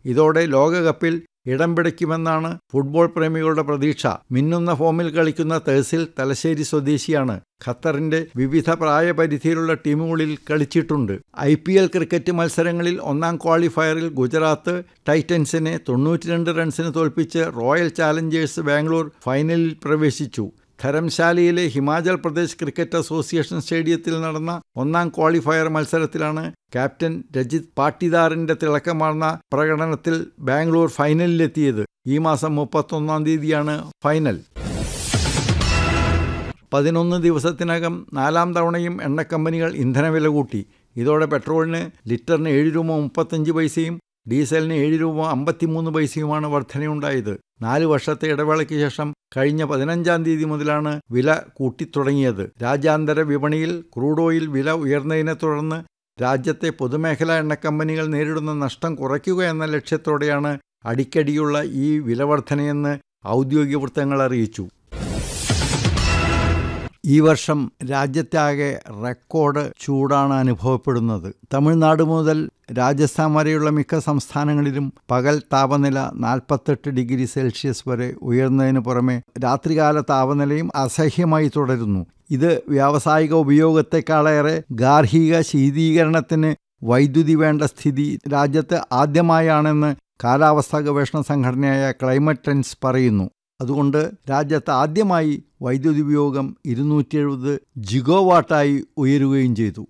ഇതോടെ ലോകകപ്പിൽ ഇടം പിടിക്കുമെന്നാണ് ഫുട്ബോൾ പ്രേമികളുടെ പ്രതീക്ഷ മിന്നുന്ന ഫോമിൽ കളിക്കുന്ന തേസിൽ തലശ്ശേരി സ്വദേശിയാണ് ഖത്തറിന്റെ വിവിധ പ്രായപരിധിയിലുള്ള ടീമുകളിൽ കളിച്ചിട്ടുണ്ട് ഐ പി എൽ ക്രിക്കറ്റ് മത്സരങ്ങളിൽ ഒന്നാം ക്വാളിഫയറിൽ ഗുജറാത്ത് ടൈറ്റൻസിനെ തൊണ്ണൂറ്റിരണ്ട് റൺസിന് തോൽപ്പിച്ച് റോയൽ ചാലഞ്ചേഴ്സ് ബാംഗ്ലൂർ ഫൈനലിൽ പ്രവേശിച്ചു ധരംശാലയിലെ ഹിമാചൽ പ്രദേശ് ക്രിക്കറ്റ് അസോസിയേഷൻ സ്റ്റേഡിയത്തിൽ നടന്ന ഒന്നാം ക്വാളിഫയർ മത്സരത്തിലാണ് ക്യാപ്റ്റൻ രജിത് പാട്ടിദാറിന്റെ തിളക്കമാർന്ന പ്രകടനത്തിൽ ബാംഗ്ലൂർ ഫൈനലിലെത്തിയത് ഈ മാസം മുപ്പത്തൊന്നാം തീയതിയാണ് ഫൈനൽ പതിനൊന്ന് ദിവസത്തിനകം നാലാം തവണയും എണ്ണക്കമ്പനികൾ ഇന്ധനവില കൂട്ടി ഇതോടെ പെട്രോളിന് ലിറ്ററിന് ഏഴ് രൂപ മുപ്പത്തഞ്ച് പൈസയും ഡീസലിന് ഏഴ് രൂപ അമ്പത്തിമൂന്ന് പൈസയുമാണ് വർധനയുണ്ടായത് നാല് വർഷത്തെ ഇടവേളയ്ക്ക് ശേഷം കഴിഞ്ഞ പതിനഞ്ചാം തീയതി മുതലാണ് വില കൂട്ടിത്തുടങ്ങിയത് രാജ്യാന്തര വിപണിയിൽ ക്രൂഡ് ഓയിൽ വില ഉയർന്നതിനെ തുടർന്ന് രാജ്യത്തെ പൊതുമേഖലാ എണ്ണക്കമ്പനികൾ നേരിടുന്ന നഷ്ടം കുറയ്ക്കുക എന്ന ലക്ഷ്യത്തോടെയാണ് അടിക്കടിയുള്ള ഈ വിലവർധനയെന്ന് ഔദ്യോഗിക വൃത്തങ്ങൾ അറിയിച്ചു ഈ വർഷം രാജ്യത്താകെ റെക്കോർഡ് ചൂടാണ് അനുഭവപ്പെടുന്നത് തമിഴ്നാട് മുതൽ രാജസ്ഥാൻ വരെയുള്ള മിക്ക സംസ്ഥാനങ്ങളിലും പകൽ താപനില നാൽപ്പത്തെട്ട് ഡിഗ്രി സെൽഷ്യസ് വരെ ഉയർന്നതിന് പുറമെ രാത്രികാല താപനിലയും അസഹ്യമായി തുടരുന്നു ഇത് വ്യാവസായിക ഉപയോഗത്തെക്കാളേറെ ഗാർഹിക ശീതീകരണത്തിന് വൈദ്യുതി വേണ്ട സ്ഥിതി രാജ്യത്ത് ആദ്യമായാണെന്ന് കാലാവസ്ഥാ ഗവേഷണ സംഘടനയായ ക്ലൈമറ്റ് ട്രെൻഡ്സ് പറയുന്നു അതുകൊണ്ട് രാജ്യത്ത് ആദ്യമായി വൈദ്യുതി ഉപയോഗം ഇരുന്നൂറ്റി എഴുപത് ജിഗോവാട്ടായി ഉയരുകയും ചെയ്തു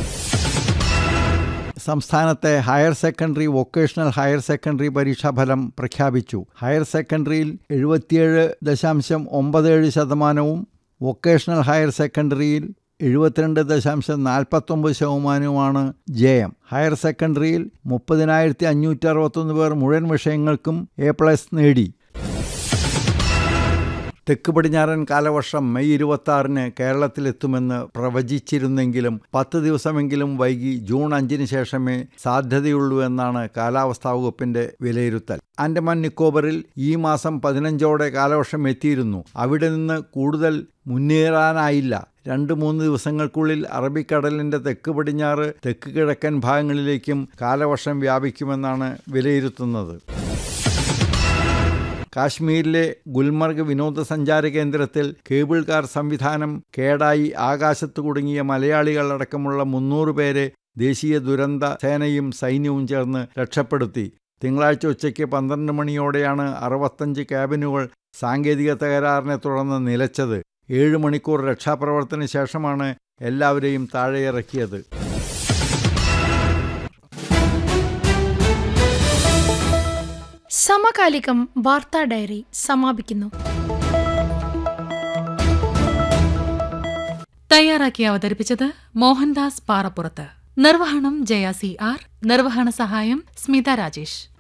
സംസ്ഥാനത്തെ higher secondary vocational higher secondary പരീക്ഷാഫലം പ്രഖ്യാപിച്ചു ഹയർ സെക്കൻഡറിയിൽ എഴുപത്തിയേഴ് ദശാംശം ഒമ്പത് ഏഴ് ശതമാനവും വൊക്കേഷണൽ ഹയർ സെക്കൻഡറിയിൽ എഴുപത്തിരണ്ട് ദശാംശം നാൽപ്പത്തൊമ്പത് ശതമാനവുമാണ് ജയം ഹയർ സെക്കൻഡറിയിൽ മുപ്പതിനായിരത്തി അഞ്ഞൂറ്റി അറുപത്തൊന്ന് പേർ മുഴുവൻ വിഷയങ്ങൾക്കും എ പ്ലസ് നേടി തെക്ക് പടിഞ്ഞാറൻ കാലവർഷം മെയ് ഇരുപത്തി ആറിന് കേരളത്തിലെത്തുമെന്ന് പ്രവചിച്ചിരുന്നെങ്കിലും പത്ത് ദിവസമെങ്കിലും വൈകി ജൂൺ അഞ്ചിന് ശേഷമേ സാധ്യതയുള്ളൂ എന്നാണ് കാലാവസ്ഥാ വകുപ്പിന്റെ വിലയിരുത്തൽ ആൻഡമാൻ നിക്കോബറിൽ ഈ മാസം പതിനഞ്ചോടെ കാലവർഷം എത്തിയിരുന്നു അവിടെ നിന്ന് കൂടുതൽ മുന്നേറാനായില്ല രണ്ട് മൂന്ന് ദിവസങ്ങൾക്കുള്ളിൽ അറബിക്കടലിന്റെ തെക്ക് പടിഞ്ഞാറ് തെക്ക് കിഴക്കൻ ഭാഗങ്ങളിലേക്കും കാലവർഷം വ്യാപിക്കുമെന്നാണ് വിലയിരുത്തുന്നത് കാശ്മീരിലെ ഗുൽമർഗ് വിനോദസഞ്ചാര കേന്ദ്രത്തിൽ കേബിൾ കാർ സംവിധാനം കേടായി ആകാശത്ത് കുടുങ്ങിയ മലയാളികളടക്കമുള്ള മുന്നൂറ് പേരെ ദേശീയ ദുരന്ത സേനയും സൈന്യവും ചേർന്ന് രക്ഷപ്പെടുത്തി തിങ്കളാഴ്ച ഉച്ചയ്ക്ക് പന്ത്രണ്ട് മണിയോടെയാണ് അറുപത്തഞ്ച് ക്യാബിനുകൾ സാങ്കേതിക തകരാറിനെ തുടർന്ന് നിലച്ചത് ഏഴ് മണിക്കൂർ രക്ഷാപ്രവർത്തന ശേഷമാണ് എല്ലാവരെയും താഴെയിറക്കിയത് സമകാലികം വാർത്താ ഡയറി സമാപിക്കുന്നു തയ്യാറാക്കി അവതരിപ്പിച്ചത് മോഹൻദാസ് പാറപ്പുറത്ത് നിർവഹണം ജയ സി ആർ നിർവഹണ സഹായം സ്മിത രാജേഷ്